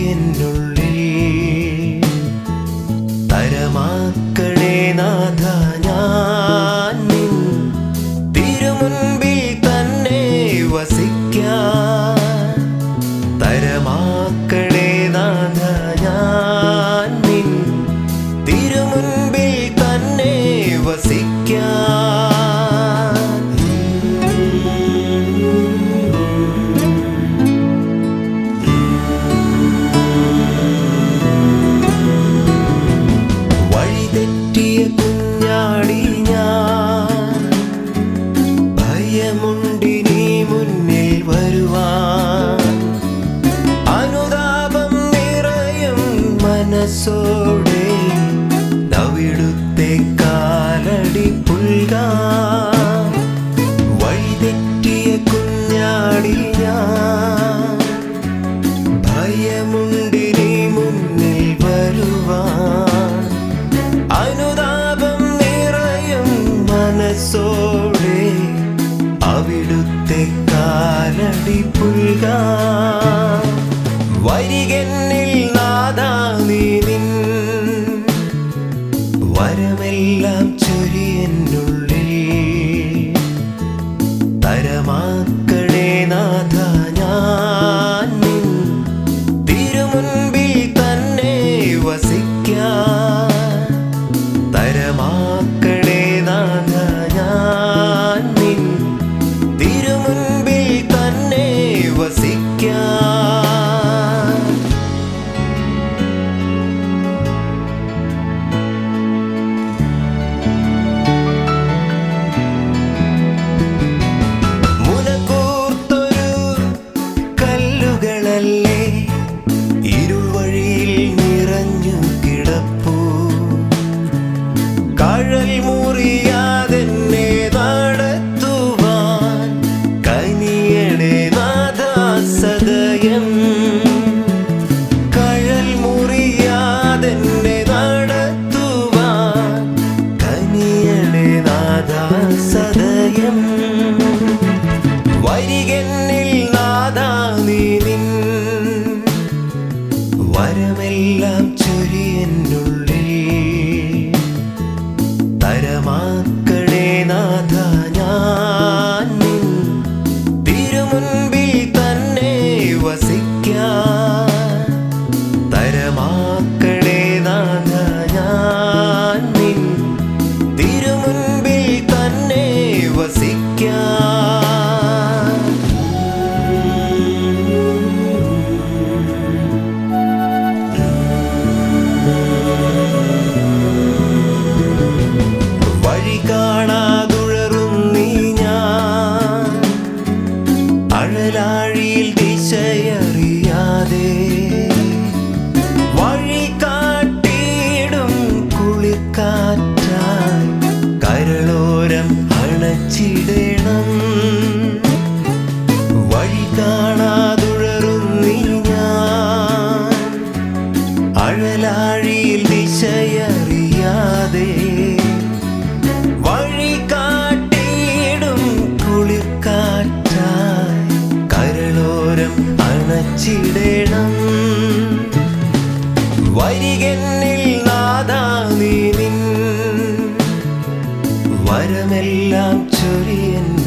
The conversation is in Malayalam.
ചൊരിയെന്നുള്ളിൽ തരമാക്കണേ നാഥ ഞാൻ നിൻ തിരുമുൻപിൽ തന്നെ വസിക്കാൻ തരമാക്കണേ നാഥ ഞാൻ നിൻ തിരുമുൻപിൽ തന്നെ വസിക്കാൻ വഴിതെറ്റിയ കുഞ്ഞാടി ഞാൻ ഭയമുണ്ടിനി മുന്നിൽ വരുവാൻ അനുതാപം നിറയും മനസ്സോടെ നവിടുത്തെ കാലടി പുൽകാൻ വഴിതെറ്റിയ കുഞ്ഞാടി ഞാൻ ഭയമുണ്ടിനി മുന്നിൽ വരുവാൻ അനുതാപം നിറയും മനസ്സോടെ അവിടുത്തെ കാലടി പുൽക വരികന്നിൽ നാദാ നീ നിൻ വരമെല്ലാം ചൊരിയെന്നുള്ളിൽ തരമാക്കണേ നാഥ ഞാൻ നിൻ തിരുമുൻപിൽ തന്നെ വസിക്കാൻ തരമാക്കണേ നാഥ ഞാൻ നിൻ തിരുമുൻപിൽ തന്നെ വസിക്കാൻ മുനകൂർത്തൊരു കല്ലുകളല്ലേ ഇരുവഴിയിൽ നിറഞ്ഞു കിടപ്പൂ കഴൽ മുറിയാതെന്നെ നടത്തുവാൻ കനിയണേ നാഥ സദയം കഴൽ മുറിയാതെന്നെ നടത്തുവാൻ കനിയണേ നാഥ സദയം വരികന്നിൽ നാദാ നീ നിൻ വരമെല്ലാം ചൊരിയെന്നുള്ളിൽ തരമാക്കണേ നാഥ ഞാൻ നിൻ തിരുമുൻപിൽ തന്നെ വസിക്കാൻ തരമാക്കണേ നാഥ ഞാൻ നിൻ തിരുമുൻപിൽ തന്നെ വസിക്കാൻ വഴി കാണാതുഴറും നീ ഞാൻ അഴലാഴിയിൽ ദിശയറിയാതെ വഴി കാട്ടിയിടും കുളിർക്കാറ്റായി കരളോരം അണച്ചിടണം വഴി കാണാതുഴറും നീ ഞാൻ അഴലാഴിയിൽ ദിശയറിയാതെ വഴി കാട്ടിയിടും കുളിർക്കാറ്റായി കരളോരം അണച്ചിടണം വരികന്നിൽ നാദാ നീ നിൻ വരമെല്ലാം ചൊരിയൻ